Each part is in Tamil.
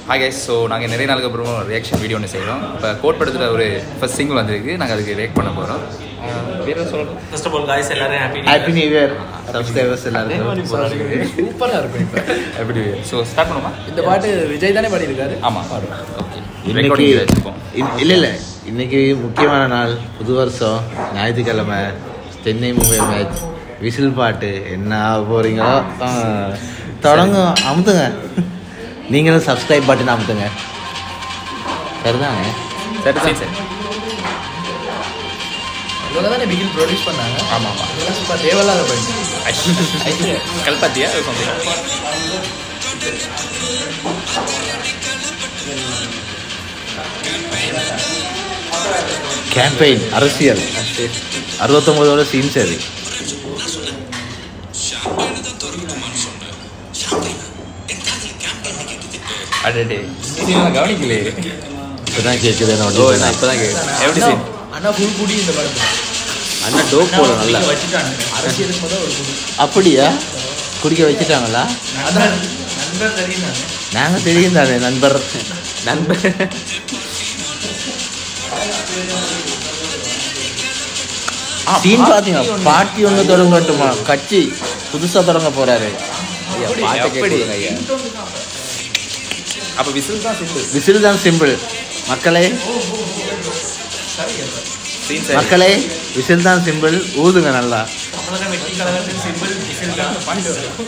ஹாய் கைஸ் ஸோ நாங்கள் நிறைய நாளுக்கு அப்புறம் ரியாக்ஷன் வீடியோ ஒன்று செய்கிறோம் இப்போ கோட் படத்தில் ஒரு ஃபர்ஸ்ட் சிங்கிள் வந்திருக்கு நாங்கள் அதுக்கு ரியாக்ட் பண்ண போகிறோம் வேறு சொல்லணும் ஃபர்ஸ்ட் ஆஃப் ஆல் காய்ஸ் எல்லாரும் happy happy new year subscribers எல்லாருக்கும் சூப்பரா இருக்கும் இப்ப எப்படி ஸோ ஸ்டார்ட் பண்ணுமா இந்த பாட்டு விஜய் தானே பாடியிருக்காரு ஆமாம் ஓகே இன்னைக்கு ரெக்கார்டிங் வச்சுப்போம் இன்- இல்ல இல்ல இன்னைக்கு முக்கியமான நாள் புது வருஷம் ஞாயிற்றுக்கிழமை சென்னை மும்பை மேட்ச் விசில் பாட்டு என்ன ஆக போறீங்களோ ஆ, தொடங்கும் அமுத்துங்க நீங்களும் சப்ஸ்கிரைப் பட்டன் அமுத்துங்க சரிதானே சரி சரி சரி இவங்க தானே பிகில் ப்ரொடியூஸ் பண்ணாங்க ஆமாம் ஆமாம் இதெல்லாம் சூப்பர் தேவையில்லாத பாட்டு கல்பாத்தியா சம்திங் கேம்பெயின் அரசியல் அறுபத்தொம்போதோட சீன் சரி அடே நான் கவனிக்கலையே இப்பதான் கேட்குது ஓ நான் இப்போ தான் கேட்குறேன் எப்படி சீன் அண்ணா ஃபுல் குடி இந்த படத்துல அண்ணா டோப் போட நல்லா வச்சுட்டாங்க அரசியலுக்கு முதல் ஒரு குடி அப்படியா குடிக்க வச்சுட்டாங்களா அதான் நண்பர் தெரியும் நாங்க தெரியும் தானே நண்பர் நண்பர் சீன் பாத்தீங்களா பார்ட்டி ஒன்று தொடங்கட்டுமா கட்சி புதுசா தொடங்க போறாரு ஐயா, பாட்டை எப்படி? கேட்குங்க ஐயா அப்போ விசில் தான் சிம்பிள் விசில் தான் சிம்பிள் மக்களே சீன் சரி மக்களே விசில் தான் சிம்பிள் ஊதுங்க நல்லா தமிழக வெற்றி கழகத்தின் சிம்பிள் விசில் தான் பாயிண்ட் வரும்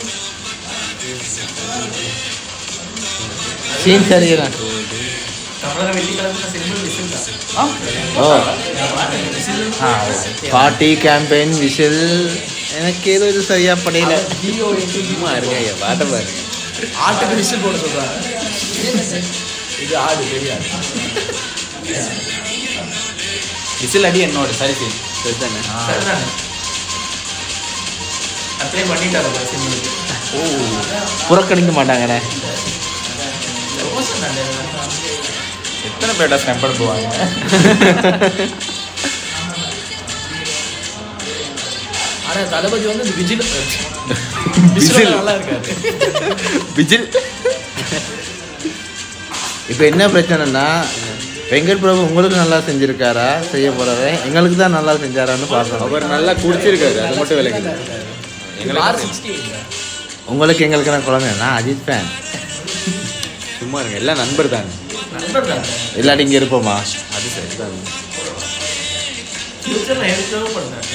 சீன் சரிதான் தமிழக வெற்றி கழகத்தின் சிம்பிள் விசில் தான் ஓ ஆ பார்ட்டி கேம்பெயின் விசில் எனக்கு ஏதோ இது சரியா படையில சும்மா இருங்க ஐயா பாட்டை பாருங்க ஆட்டுக்கு விசில் போட சொல்றாங்க இது ஆடு தெரியாது விசில் அடி என்னோட சரி சீன் சரிதானே சரிதானே அப்ளை பண்ணிட்டாரு சிம்பிளுக்கு புறக்கணிக்க மாட்டாங்கண்ணே எத்தனை பேர்டா ஸ்னாப்பர் போவாங்க ஆனா தளபதி வந்து இந்த விஜில் விசில். விசில் நல்லா இருக்காரு விஜில் இப்போ என்ன பிரச்சனைனா வெங்கட் பிரபு உங்களுக்கு நல்லா செஞ்சிருக்காரா செய்ய போறாரு எங்களுக்கு தான் நல்லா செஞ்சாரான்னு பார்க்கணும் அவர் நல்லா குடிச்சிருக்காரு அது மட்டும் விளக்குது ஆர் சிக்ஸ்டி உங்களுக்கு எங்களுக்கு நான் குழந்தை நான் அஜித் ஃபேன் சும்மா இருங்க எல்லாம் நண்பர் தாங்க நண்பர் தான் இல்லாட்டி இங்கே இருப்போமா அது சரிதான் ஃபியூச்சரில் எடுக்கவே பண்ணாங்க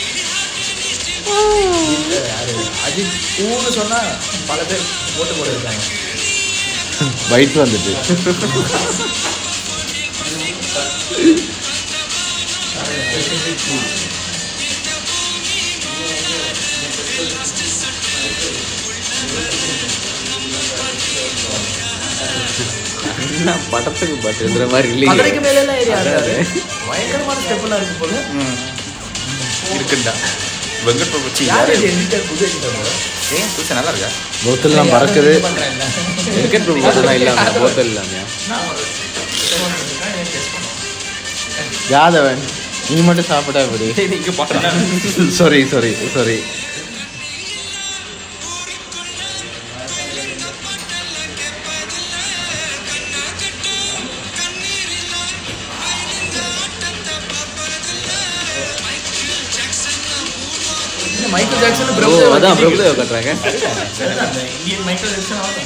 அஜித் ஊன்னு சொன்னா பல பேர் ஓட்டு போட இருக்காங்க பைட் வந்துட்டு என்ன படத்துக்கு பட் இருக்கிற மாதிரி மதுரைக்கு இல்லையே மேல எல்லாம் ஏரியா இருக்காரு பயங்கரமான ஸ்டெப் எல்லாம் இருக்கு போல இருக்குண்டா வெங்கட் பிரபு சி யார் யாரு இது எடிட்டர் புது எடிட்டர் போல ஏன் புதுசா நல்லா இருக்கா போத்தெல்லாம் பறக்குது வெங்கட் பிரபு அதெல்லாம் இல்லாம போத்தல் இல்லாம யாதவன் நீ மட்டும் சாப்பிட்டா எப்படி இங்க பாட்டு சாரி சாரி சாரி இந்த மைக்கேல் ஜாக்சன் ஓ பிரபு அதான் பிரபுதேவ கட்டுறாங்க இந்தியன் மைக்கேல் ஜாக்சன் ஆகும்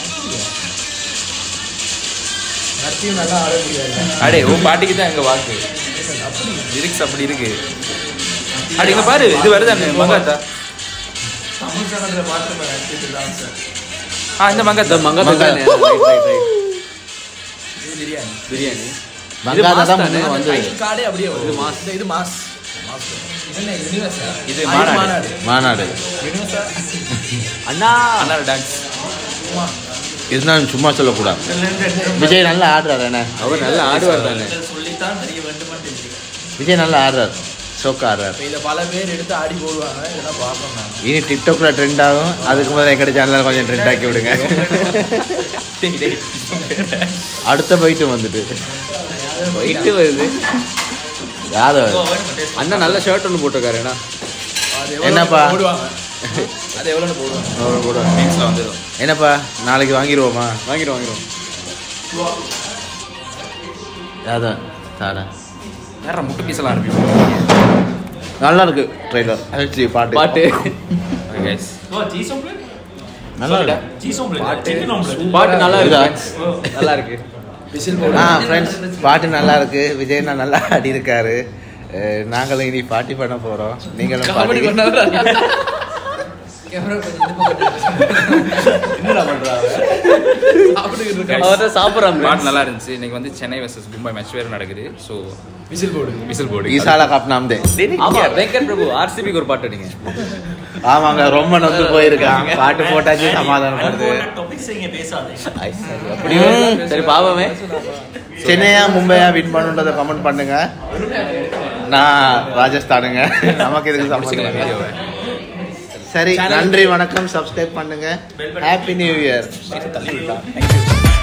நத்தியும் நல்லா ஆட முடியாது அடே உன் பாட்டிக்கு தான் எங்க வாக்கு லிரிக்ஸ் அப்படி இருக்கு அடி இங்க பாரு இது வருதானே மங்காத்தா தமிழ் சேனல்ல மாத்திரம் ஆக்டிவிட்டி தான் சார் ஆ இந்த மங்காத்தா மங்காத்தா தானே? Right, right, right. இது பிரியாணி பிரியாணி மங்காதா தான் மாஸ் முன்ன தானே? வந்து டைட்டில் கார்டே அப்படியே வருது மாஸ் இது மாஸ் மாஸ் இது என்ன யூனிவர்ஸா இது மாநாடு. மாநாடு மாநாடு யூனிவர்ஸா அண்ணா அண்ணா டான்ஸ் இருந்தாலும் சும்மா சொல்லக்கூடாது விஜய் நல்லா ஆடுறாரு என்ன அவர் நல்லா ஆடுவார் தானே சொல்லித்தான் தெரிய வேண்டுமான்னு தெரியும் விஜய் நல்லா ஆடுறாரு ஷோக்கா ஆடுறாரு இப்போ இதை பல பேர் எடுத்து ஆடி போடுவாங்க இதெல்லாம் பார்ப்போம் நான் இனி டிக்டாக்ல ட்ரெண்ட் ஆகும் அதுக்கு முதல்ல எங்கட சேனலில் கொஞ்சம் ட்ரெண்ட் ஆக்கி விடுங்க அடுத்த பைட்டு வந்துட்டு போயிட்டு வருது யாதவ் அண்ணா நல்ல ஷர்ட் ஒன்று போட்டிருக்காரு அண்ணா அது எவ்வளவு என்னப்பா? போடுவாங்க அது எவ்வளோன்னு போடுவாங்க அவரு கூட மீன்ஸ்ல வந்துடும் என்னப்பா நாளைக்கு வாங்கிடுவோமா வாங்கிடும் வாங்கிடும் அதான் தாடா வேற முட்டை பீஸெல்லாம் அனுப்பி நல்லா இருக்கு ட்ரெய்லர் அழிச்சி பாட்டு பாட்டு கைஸ் ஓ சீஸ் ஆம்லெட் நல்லா இருக்கு சீஸ் ஆம்லெட் சிக்கன் ஆம்லெட் பாட்டு நல்லா இதா? இருக்கு நல்லா இருக்கு விசில் ஆ ஃப்ரெண்ட்ஸ் பாட்டு நல்லா இருக்கு விஜய்னா நல்லா ஆடி இருக்காரு அஹ், நாங்களும் இனி பாட்டி பண்ண போறோம் நீங்களும் காமெடி பாட்டி பண்ணாத கேமரா கொஞ்சம் இந்த பக்கம் என்னடா பண்றாங்க சாப்பிட்டுக்கிட்டு இருக்கா அவர் தான் சாப்பிட்றாங்க பாட்டு நல்லா இருந்துச்சு இன்னைக்கு வந்து சென்னை வர்சஸ் மும்பை மேட்ச் வேறு நடக்குது ஸோ விசில் போடு விசில் போர்டு ஈசாலா கப் நாம்தே ஆமா வெங்கட் பிரபு ஆர்சிபிக்கு ஒரு பாட்டு நீங்க ஆமாங்க ரொம்ப நொந்து போயிருக்காங்க பாட்டு போட்டாச்சு சமாதானப்படுது டாபிக் செய்யுங்க பேசாதே அப்படி சரி பாவமே சென்னையா மும்பையா வின் பண்ணுன்றதை கமெண்ட் பண்ணுங்க நான் ராஜஸ்தானுங்க நமக்கு இதுக்கு முடிச்சுக்கலாம் சம்மந்தம் வீடியோவை சரி நன்றி வணக்கம் சப்ஸ்கிரைப் பண்ணுங்க ஹாப்பி நியூ இயர் தள்ளி விட்டா தேங்க்யூ